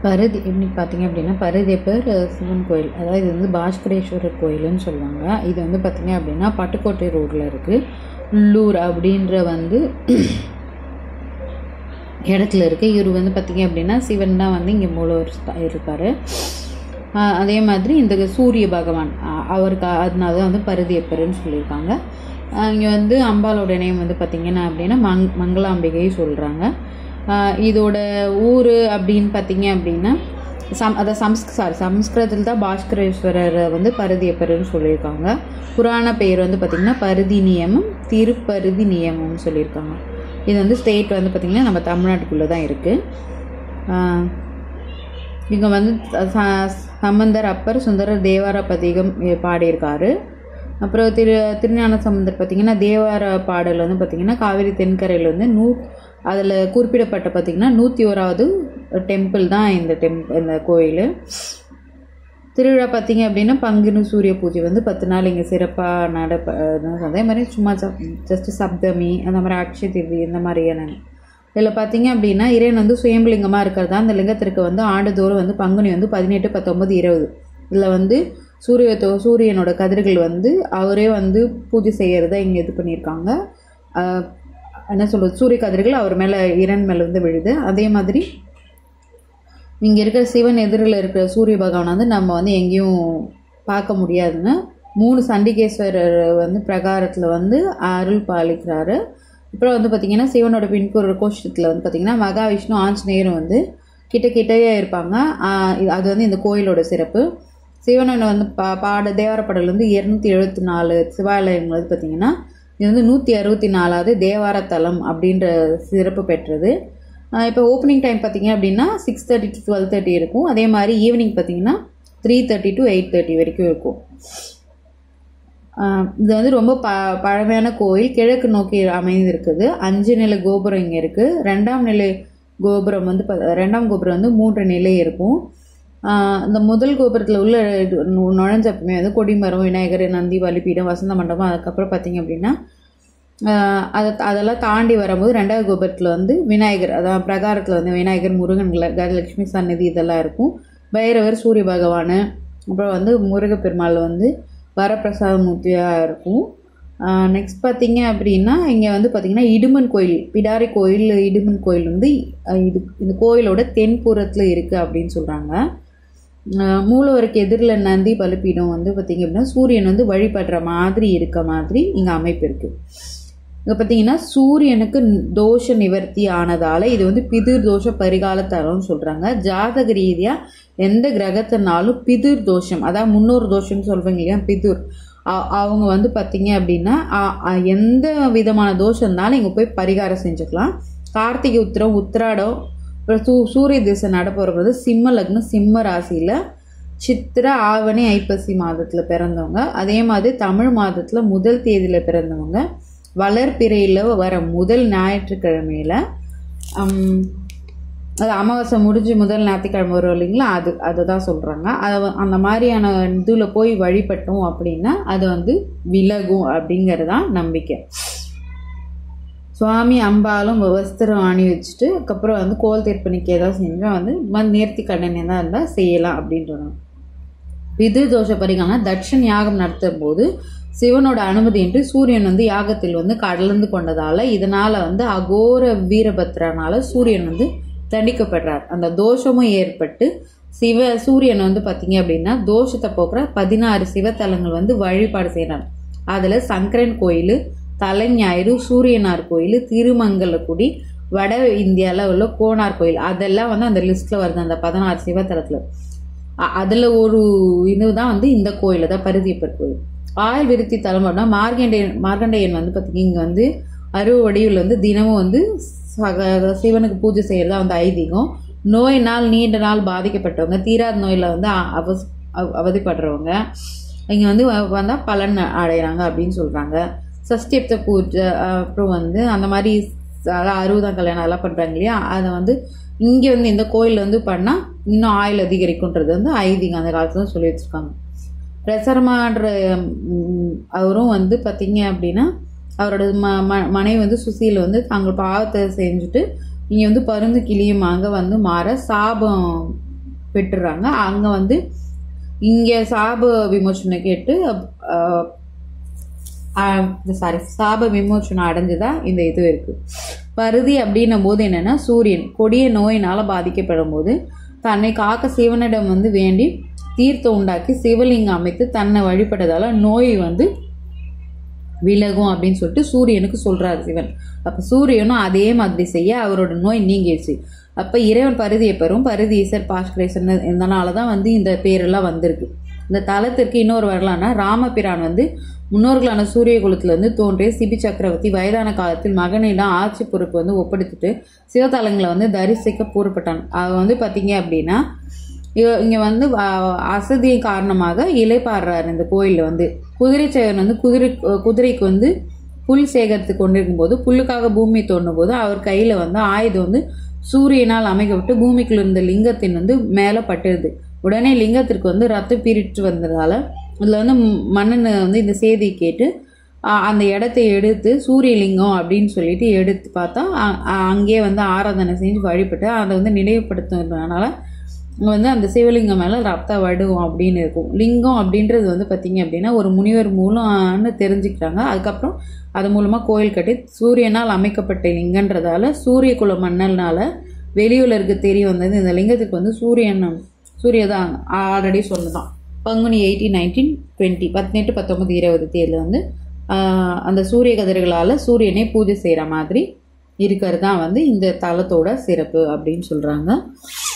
பருதி எப்படி பார்த்தீங்க அப்படின்னா பருதியப்பர் சிவன் கோயில் அதாவது இது வந்து பாஸ்கரேஸ்வரர் கோயிலுன்னு சொல்லுவாங்க இது வந்து பார்த்தீங்க அப்படின்னா பட்டுக்கோட்டை ரோட்டில் இருக்குது உள்ளூர் அப்படின்ற வந்து இடத்துல இருக்குது இவர் வந்து பார்த்தீங்க அப்படின்னா சிவன் தான் வந்து இங்கே மூலவர் இருப்பார் அதே மாதிரி இந்த சூரிய பகவான் அ- அவருக்கு அதனால தான் வந்து பருதியப்பர்னு சொல்லியிருக்காங்க இங்கே வந்து அம்பாலோட நேம் வந்து பார்த்திங்கன்னா அப்படின்னா மங் மங்களாம்பிகை சொல்கிறாங்க இதோட ஊர் அப்படின்னு பார்த்தீங்க அப்படின்னா சம் அதை சம்ஸ்க் சாரி சம்ஸ்கிருதத்தில் தான் பாஸ்கரேஸ்வரர் வந்து பருதியப்பர்னு சொல்லியிருக்காங்க புராண பெயர் வந்து பார்த்திங்கன்னா பருதி நியமம் திருப்பருதி நியமம்னு சொல்லியிருக்காங்க இது வந்து ஸ்டேட் வந்து பார்த்திங்கன்னா நம்ம தமிழ்நாட்டுக்குள்ளே தான் இருக்குது இங்கே வந்து ச- சம்பந்தர் அப்பர் சுந்தரர் தேவார பதிகம் பாடியிருக்காரு அப்புறம் திரு திருஞான சம்பந்தர் பார்த்திங்கன்னா தேவார பாடல் வந்து பார்த்திங்கன்னா காவிரி தென்கரையில் வந்து நூ அதில் குறிப்பிடப்பட்ட பார்த்திங்கன்னா நூற்றி ஓராவது டெம்பிள் தான் இந்த டெம் இந்த கோயில் திருவிழா பார்த்தீங்க அப்படின்னா பங்குனு சூரிய பூஜை வந்து பத்து நாள் இங்கே சிறப்பாக நடப்ப அஹ் அதே மாதிரி சும்மா ஜஸ்ட் சப்தமி அந்த மாதிரி அக்ஷய திருதி இந்த மாதிரியான இதில் பார்த்தீங்க அப்படின்னா இறைவன் வந்து சுயம்பலிங்கமாக இருக்கிறதா அந்த லிங்கத்திற்கு வந்து ஆண்டுதோறும் வந்து பங்குனி வந்து பதினெட்டு பத்தொம்பது இருபது இதில் வந்து சூரிய சூரியனோட கதிர்கள் வந்து அவரே வந்து பூஜை செய்கிறத இங்கே இது பண்ணியிருக்காங்க ஆஹ் என்ன சொல்கிறது சூரிய கதிர்கள் அவர் மேலே இரண் மேலே வந்து விழுது அதே மாதிரி இங்கே இருக்கிற சிவன் எதிரில் இருக்கிற சூரிய பகவான் வந்து நம்ம வந்து எங்கேயும் பார்க்க முடியாதுன்னு மூணு சண்டிகேஸ்வரர் வந்து பிரகாரத்தில் வந்து அருள் பாலிக்கிறாரு அப்புறம் வந்து பார்த்திங்கன்னா சிவனோட பின்புற கோஷ்டத்தில் வந்து பார்த்திங்கன்னா மகாவிஷ்ணு ஆஞ்சநேயரும் வந்து கிட்ட கிட்டவே இருப்பாங்க ஆஹ் இது- அது வந்து இந்த கோயிலோட சிறப்பு சிவனோட வந்து பா பாட தேவாரப்பாடல் வந்து இரநூத்தி எழுபத்தி நாலு சிவாலயங்கள் வந்து பார்த்திங்கன்னா இது வந்து நூற்றி அறுபத்தி நாலாவது தேவார தலம் அப்படின்ற சிறப்பு பெற்றது இப்போ ஓப்பனிங் டைம் பார்த்தீங்க அப்படின்னா six thirty to twelve thirty இருக்கும் அதே மாதிரி ஈவினிங் பார்த்தீங்கன்னா three thirty to eight thirty வரைக்கும் இருக்கும் ஆஹ் இது வந்து ரொம்ப ப பழமையான கோயில் கிழக்கு நோக்கி அமைந்திருக்குது அஞ்சு நிலை கோபுரம் இங்கே இருக்குது ரெண்டாம் நிலை கோபுரம் வந்து ப- ரெண்டாம் கோபுரம் வந்து மூன்று நிலை இருக்கும் ஆஹ் இந்த முதல் கோபுரத்தில் உள்ள இது நு- நுழைஞ்சப்பமே வந்து கொடிமரம் விநாயகர் நந்தி பலிபீடம் வசந்த மண்டபம் அதுக்கப்புறம் பார்த்தீங்க அப்படின்னா ஆஹ் அதை அதெல்லாம் தாண்டி வரும்போது ரெண்டாவது கோபுரத்தில் வந்து விநாயகர் அதான் பிரகாரத்தில் வந்து விநாயகர் முருகன் ல- கஜலட்சுமி சந்நிதி இதெல்லாம் இருக்கும் பைரவர் சூரிய பகவான் அப்புறம் வந்து முருகப்பெருமாள் வந்து வரப்பிரசாத மூர்த்தியாக இருக்கும் நெக்ஸ்ட் பார்த்தீங்க அப்படின்னா இங்கே வந்து பார்த்தீங்கன்னா இடுமன் கோயில் பிடாரி கோயில் இடுமன் கோயில் வந்து அஹ் இது இந்த கோயிலோட தென்புறத்தில் இருக்குது அப்படின்னு சொல்கிறாங்க ஆஹ் மூலவருக்கு எதிரில் நந்தி பலிப்பீடம் வந்து பார்த்திங்க அப்படின்னா சூரியன் வந்து வழிபடுற மாதிரி இருக்க மாதிரி இங்கே அமைப்பு இருக்குது இங்கே பார்த்தீங்கன்னா சூரியனுக்கு தோஷ நிவர்த்தி ஆனதால் இது வந்து பிதிர் தோஷ பரிகால தலம்னு சொல்கிறாங்க ஜாதக ரீதியாக எந்த கிரகத்தினாலும் பிதிர் தோஷம் அதாவது முன்னோர் தோஷம்னு சொல்கிறீங்க இல்லையா பிதுர் அ- அவங்க வந்து பார்த்தீங்க அப்படின்னா அ- அ- எந்த விதமான தோஷம் இருந்தாலும் இங்கே போய் பரிகாரம் செஞ்சுக்கலாம் கார்த்திகை உத்திரம் உத்திராடம் அப்புறம் சூ சூரிய திசை நடப்போகிறது சிம்ம லக்னம் சிம்ம ராசியில் சித்திர ஆவணி ஐப்பசி மாதத்தில் பிறந்தவங்க அதே மாதிரி தமிழ் மாதத்தில் முதல் தேதியில் பிறந்தவங்க வளர்பிறையில் வர முதல் ஞாயிற்றுக்கிழமையில் அது அமாவாசை முடிஞ்சு முதல் ஞாயிற்றுக்கிழமை வரும் இல்லைங்களா அது அதை தான் சொல்கிறாங்க அதை வ- அந்த மாதிரியான இதில் போய் வழிபட்டோம் அப்படின்னா அது வந்து விலகும் அப்படிங்கிறது தான் நம்பிக்கை சுவாமி அம்பாலும் வஸ்திரம் அணி வச்சுட்டு அதுக்கப்புறம் வந்து கோல் திருப்பணிக்கு ஏதாவது செஞ்சால் வந்து ம- நேர்த்தி கடன் எதாவது இருந்தால் செய்யலாம் அப்படின்றாங்க பிது தோஷ பரிகாரம் தட்சன் யாகம் நடத்தும் போது சிவனோட அனுமதியின்றி சூரியன் வந்து யாகத்தில் வந்து கலந்து கொண்டதால இதனால வந்து அகோர வீரபத்ரனால சூரியன் வந்து தண்டிக்கப்படுறார் அந்த தோஷமும் ஏற்பட்டு சிவ சூரியன் வந்து பார்த்தீங்க அப்படின்னா தோஷத்தை போக்குற பதினாறு சிவத்தலங்கள் வந்து வழிபாடு செய்கிறார் அதில் சங்கரன் கோயில் தலைஞாயிறு சூரியனார் கோயில் திருமங்கலக்குடி வட இந்தியாவில் உள்ள கோனார் கோயில் அதெல்லாம் வந்து அந்த லிஸ்ட்டில் வருது அந்த பதினாறு சிவத்தலத்தில் அதில் ஒரு இதுதான் வந்து இந்த கோயில் தான் பருதியப்பர் கோயில் ஆயுள் விருத்தி தலைமுறைனா மார்கண்டேயன் மார்கண்டேயன் வந்து பார்த்தீங்கன்னா இங்கே வந்து அருவ வடிவில் வந்து தினமும் வந்து சக சிவனுக்கு பூஜை செய்கிறதா வந்து ஐதீகம் நோயினால் நீண்ட நாள் பாதிக்கப்பட்டவங்க தீராத நோயில் வந்து அ- அவஸ் அவ- அவதிப்படுறவங்க இங்கே வந்து வந்தால் பலன் அடைகிறாங்க அப்படின்னு சொல்கிறாங்க சஷ்டியப்த பூஜை அப்புறம் வந்து அந்த மாதிரி அதாவது அறுபதாம் கல்யாணம் அதெல்லாம் பண்ணுறாங்க இல்லையா அதை வந்து இங்கே வந்து இந்த கோயில் வந்து பண்ணால் இன்னும் ஆயுள் அதிகரிக்குன்றது வந்து ஐதீகம் அந்த காலத்துல சொல்லி வச்சுருக்காங்க பிரசரமான்ற ம், அவரும் வந்து பார்த்தீங்க அப்படின்னா அவரோட ம ம- மனைவி வந்து சுசீல் வந்து தாங்கள் பாவத்தை செஞ்சுட்டு இங்கே வந்து பருந்து கிளியுமாக வந்து மாற சாபம் பெற்றுறாங்க அங்கே வந்து இங்கே சாப விமோச்சனை கேட்டு சாரி சாப விமோச்சனம் அடைஞ்சதா இந்த இது இருக்கு பருதி அப்படின்னும் போது என்னன்னா சூரியன் கொடிய நோயினால பாதிக்கப்படும் போது தன்னை காக்க சிவனிடம் வந்து வேண்டி தீர்த்தம் உண்டாக்கி சிவலிங்கம் அமைத்து தன்னை வழிபட்டதால நோய் வந்து விலகும் அப்படின்னு சொல்லிட்டு சூரியனுக்கு சொல்றாரு சிவன் அப்ப சூரியனும் அதே மாதிரி செய்ய அவரோட நோய் நீங்கிடுச்சு அப்ப இறைவன் பருதியை பெறும் பருதி ஈசர் பாஸ்கரேசன் இதனால தான் வந்து இந்த பேரெல்லாம் வந்திருக்கு இந்த தலத்திற்கு இன்னொரு வரலான்னா ராமபிரான் வந்து முன்னோர்களான சூரிய குலத்துல இருந்து தோன்றிய சிபி சக்கரவர்த்தி வயதான காலத்தில் மகனிடம் ஆட்சி பொறுப்பு வந்து ஒப்படைத்துட்டு சிவத்தலங்களை வந்து தரிசிக்க கூறப்பட்டான் அது வந்து பார்த்தீங்க அப்படின்னா இவ- இங்க வந்து அஹ், அசதியின் காரணமாக இலைப்பாடுறாரு இந்த கோயில்ல வந்து குதிரை சேவன் வந்து குதிரை குதிரைக்கு வந்து புல் சேகரித்து கொண்டிருக்கும் போது புல்லுக்காக பூமி தோண்டும் போது அவர் கையில வந்து ஆயுதம் வந்து சூரியனால் அமைக்கப்பட்டு பூமிக்குள்ள இருந்த லிங்கத்தின் வந்து மேலே பட்டுருது உடனே லிங்கத்திற்கு வந்து ரத்தம் பீரிட்டு வந்ததால இதுல வந்து ம்- மன்னன் வந்து இந்த செய்தியை கேட்டு அ- அந்த இடத்தை எடுத்து சூரியலிங்கம் அப்படின்னு சொல்லிட்டு எடுத்து பார்த்தா அ- அ- அங்கேயே வந்து ஆராதனை செஞ்சு வழிபட்டு அதை வந்து நினைவுபடுத்துறதுனால இங்க வந்து அந்த சிவலிங்கம் மேலே ரத்த வடுவம் அப்படின்னு இருக்கும் லிங்கம் அப்படின்றது வந்து பார்த்தீங்க அப்படின்னா ஒரு முனிவர் மூலம்னு தெரிஞ்சுக்கிறாங்க அதுக்கப்புறம் அது மூலமாக கோயில் கட்டி சூரியனால் அமைக்கப்பட்ட லிங்கன்றதால சூரிய குல மன்னல்னால வெளியுலருக்கு தெரிய வந்தது இந்த லிங்கத்துக்கு வந்து சூரியன் சூரிய தான் ஆல்ரெடி சொன்னதான் பங்குனி எயிட்டீன் நைன்டீன் டுவெண்ட்டி பதினெட்டு பத்தொன்பது இருபது தேதியில் வந்து ஆஹ், அந்த சூரிய கதிர்களால் சூரியனை பூஜை செய்கிற மாதிரி இருக்கிறது தான் வந்து இந்த தலத்தோட சிறப்பு அப்படின்னு சொல்கிறாங்க